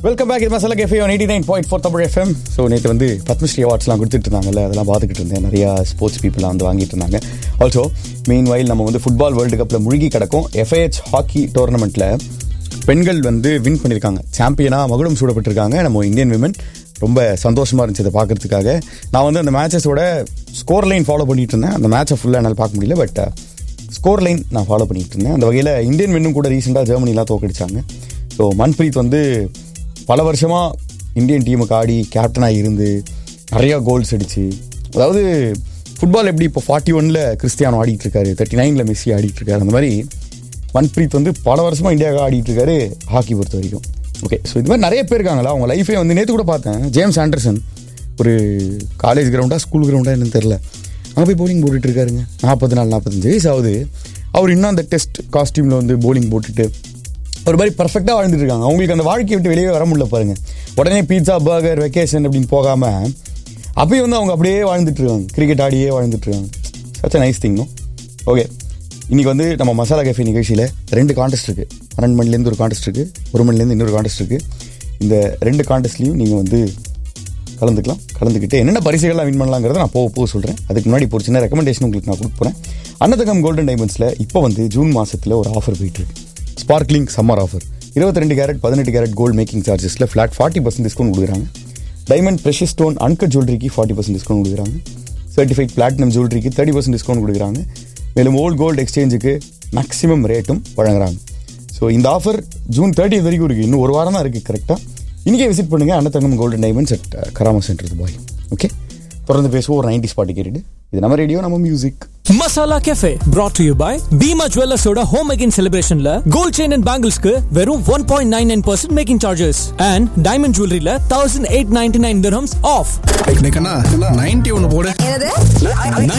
welcome back இது masala cafe one eighty nine point four Tamil FM so நேற்று வந்து பத்மஸ்ரீ அவார்ட்ஸ்லாம் கொடுத்துட்டு இருந்தாங்கல்ல அதெல்லாம் பார்த்துக்கிட்டு இருந்தேன் நிறையா ஸ்போர்ட்ஸ் பீப்புளாக வந்து வாங்கிட்டு இருந்தாங்க ஆல்சோ மெயின் வைல் நம்ம வந்து ஃபுட்பால் வேர்ல்டு கப்பில் முழுகி கிடக்கும் எஃப்ஐஹெச் ஹாக்கி டோர்னமெண்ட்டில் பெண்கள் வந்து வின் பண்ணியிருக்காங்க சாம்பியனாக மகுடம் சூடப்பட்டிருக்காங்க நம்ம இந்தியன் விமன் ரொம்ப சந்தோஷமாக இருந்துச்சு அதை பார்க்கறதுக்காக நான் வந்து அந்த மேட்சஸோட ஸ்கோர் லைன் ஃபாலோ பண்ணிட்டு இருந்தேன் அந்த மேட்சை ஃபுல்லாக என்னால் பார்க்க முடியல பட் ஸ்கோர் லைன் நான் ஃபாலோ பண்ணிட்டு இருந்தேன் அந்த வகையில் இந்தியன் வின்னும் கூட ரீசெண்டாக ஜெர்மனிலாம் தோக்கடிச்சாங்க ஸோ மன்பிரீத் வந்து பல வருஷமாக இந்தியன் டீமுக்கு ஆடி கேப்டனாக இருந்து நிறையா கோல்ஸ் அடிச்சு அதாவது ஃபுட்பால் எப்படி இப்போ ஃபார்ட்டி ஒனில் கிறிஸ்டியானோ ஆடிட்டு இருக்காரு தேர்ட்டி நைனில் மெஸ்ஸி ஆடிட்டு இருக்காரு அந்த மாதிரி மன்பிரீத் வந்து பல வருஷமாக இந்தியாவுக்கு ஆடிட்டு இருக்காரு ஹாக்கி பொறுத்த வரைக்கும் ஓகே ஸோ இது மாதிரி நிறைய பேர் இருக்காங்களா அவங்க லைஃபே வந்து நேற்று கூட பார்த்தேன் ஜேம்ஸ் ஆண்டர்சன் ஒரு காலேஜ் கிரவுண்டா ஸ்கூல் கிரவுண்டா என்னன்னு தெரில அங்கே போய் போலிங் போட்டுட்டு இருக்காருங்க நாற்பது நாள் நாற்பத்தஞ்சு வயசு ஆகுது அவர் இன்னும் அந்த டெஸ்ட் காஸ்டியூமில் வந்து போலிங் போட்டுட்டு ஒரு மாதிரி பர்ஃபெக்டாக வாழ்ந்துட்டு இருக்காங்க அவங்களுக்கு அந்த வாழ்க்கையை விட்டு வெளியே வர முடியல பாருங்க உடனே பீட்சா பர்கர் வெக்கேஷன் அப்படின்னு போகாம அப்பயும் வந்து அவங்க அப்படியே வாழ்ந்துட்டு இருக்காங்க கிரிக்கெட் ஆடியே வாழ்ந்துட்டு இருக்காங்க சச் நைஸ் திங் ஓகே இன்னைக்கு வந்து நம்ம மசாலா கேஃபே நிகழ்ச்சியில் ரெண்டு காண்டெஸ்ட் இருக்குது பன்னெண்டு மணிலேருந்து ஒரு காண்டெஸ்ட் இருக்குது ஒரு மணிலேருந்து இன்னொரு காண்டெஸ்ட் இருக்குது இந்த ரெண்டு காண்டெஸ்ட்லையும் நீங்கள் வந்து கலந்துக்கலாம் கலந்துக்கிட்டு என்னென்ன பரிசுகள்லாம் வின் பண்ணலாங்கிறத நான் போக போக சொல்கிறேன் அதுக்கு முன்னாடி இப்போ ஒரு சின்ன ரெக்கமெண்டேஷன் உங்களுக்கு நான் கொடுக்க போகிறேன் அன்னதகம் கோல்டன் டைமண்ட்ஸில் இப்போ வந்து ஜூன் மாதத்தில் ஒரு ஆஃபர் போயிட்டு இருக்கு ஸ்பார்க்லிங் சம்மர் ஆஃபர் இருபத்தி ரெண்டு கேரட் பதினெட்டு கேரட் கோல்டு மேக்கிங் சார்ஜஸில் ஃப்ளாட் ஃபார்ட்டி பர்சன்ட் டிஸ்கவுண்ட் கொடுக்குறாங்க டைமண்ட் ப்ரெஷஸ் ஸ்டோன் அன்கட் ஜுவல்லரிக்கு ஃபார்ட்டி பர்சன்ட் டிஸ்கவுண்ட் கொடுக்குறாங்க சர்டிஃபைட் பிளாட்டினம் ஜுவல்லரிக்கு தேர்ட்டி பர்சன்ட் டிஸ்கவுண்ட் கொடுக்குறாங்க மேலும் ஓல்ட் கோல்டு எக்ஸ்சேஞ்சுக்கு மேக்ஸிமம் ரேட்டும் வழங்குறாங்க ஸோ இந்த ஆஃபர் ஜூன் தேர்ட்டி வரைக்கும் இருக்குது இன்னும் ஒரு வாரம் தான் இருக்குது கரெக்டாக இன்றைக்கே விசிட் பண்ணுங்கள் Annathangam golden diamonds at Karama centre Dubai okay தொடர்ந்து பேசுவோம் ஒரு நைன்டி ஸ்பாட்டு கேட்டுட்டு இது நம்ம ரேடியோ நம்ம music masala cafe brought to you by Bhima ஜுவல்லர்ஸோட ஹோம் மேக்கிங் செலிப்ரேஷன்ல கோல்ட் செயின் அண்ட் பேங்கிள்ஸ்க்கு வெறும் one point nine nine percent making charges and diamond ஜுவல்லரியில thousand eight ninety nine off ninety ஒன்னு போடு என்னது